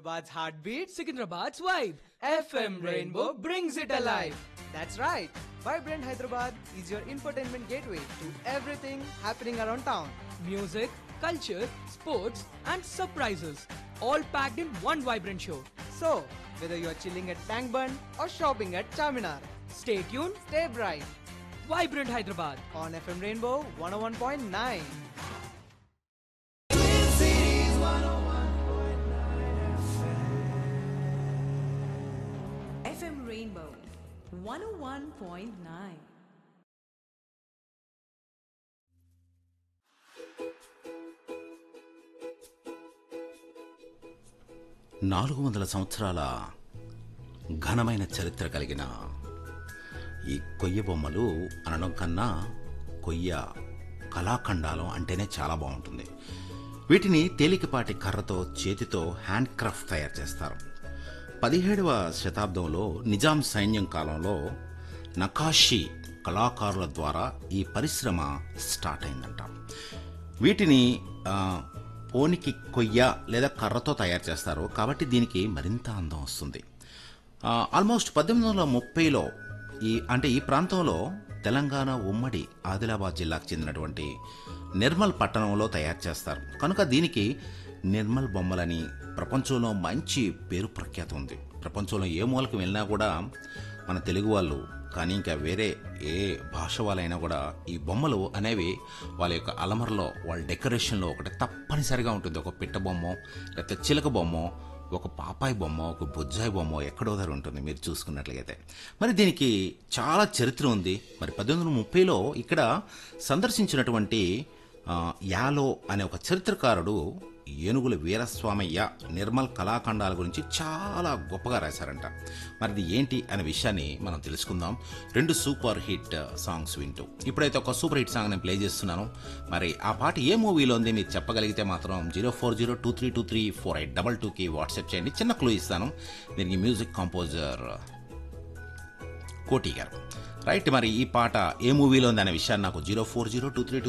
Hyderabad's heartbeat, Secunderabad's vibe. FM Rainbow brings it alive. That's right. Vibrant Hyderabad is your infotainment gateway to everything happening around town. Music, culture, sports, and surprises. All packed in one vibrant show. So, whether you're chilling at Tank Bund or shopping at Charminar, Stay tuned. stay bright Vibrant Hyderabad. on FM Rainbow 101.9. FM Rainbow 101.9. నాలుగు వందల సంవత్సరాల ఘనమైన చరిత్ర కలిగిన ఈ కొయ్య బొమ్మలు అనడం కన్నా కొయ్య కళాఖండాలం అంటేనే చాలా బాగుంటుంది వీటిని తేలికపాటి కర్రతో చేతితో హ్యాండ్ క్రాఫ్ట్ తయారు చేస్తారు పదిహేడవ శతాబ్దంలో నిజాం సైన్యం కాలంలో నకాషీ కళాకారుల ద్వారా ఈ పరిశ్రమ స్టార్ట్ అయిందంట వీటిని ఆ, పోనికి కొయ్య లేదా కర్రతో తయారు చేస్తారు కాబట్టి దీనికి మరింత అందం వస్తుంది ఆ, ఆల్మోస్ట్ పద్దెనిమిది వందల ముప్పైలో ఈ అంటే ఈ ప్రాంతంలో తెలంగాణ ఉమ్మడి ఆదిలాబాద్ జిల్లాకు చెందినటువంటి నిర్మల్ పట్టణంలో తయారు చేస్తారు కనుక దీనికి నిర్మల్ బొమ్మలని ప్రపంచంలో మంచి పేరు ప్రఖ్యాతి ఉంది ప్రపంచంలో ఏ మూలకు వెళ్ళినా కూడా మన తెలుగు వాళ్ళు కానీ ఇంకా వేరే ఏ భాష వాళ్ళైనా కూడా ఈ బొమ్మలు అనేవి వాళ్ళ యొక్క అలమరలో వాళ్ళ డెకరేషన్లో ఒకటి తప్పనిసరిగా ఉంటుంది ఒక పిట్ట బొమ్మ లేకపోతే చిలక బొమ్మ ఒక పాపాయి బొమ్మ ఒక బొజ్జాయి బొమ్మ ఎక్కడో దగ్గర ఉంటుంది మీరు చూసుకున్నట్లయితే మరి దీనికి చాలా చరిత్ర ఉంది మరి పద్దెనిమిది వందల ముప్పైలో ఇక్కడ సందర్శించినటువంటి ఆ, యాలో అనే ఒక చరిత్రకారుడు ఏనుగుల వీరస్వామయ్య నిర్మల్ కళాఖండాల గురించి చాలా గొప్పగా రాశారంట మరి ఇది ఏంటి అనే విషయాన్ని మనం తెలుసుకుందాం రెండు సూపర్ హిట్ సాంగ్స్ వింటూ ఇప్పుడైతే ఒక సూపర్ హిట్ సాంగ్ నేను ప్లే చేస్తున్నాను మరి ఆ పాట ఏ మూవీలో ఉంది మీరు చెప్పగలిగితే మాత్రం zero four zero two three two three four eight double టూకి వాట్సాప్ చేయండి చిన్న క్లూ ఇస్తాను దీనికి మ్యూజిక్ కంపోజర్ కోటి గారు రైట్ మరి ఈ పాట ఏ మూవీలో ఉంది అనే విషయాన్ని నాకు zero four zero two three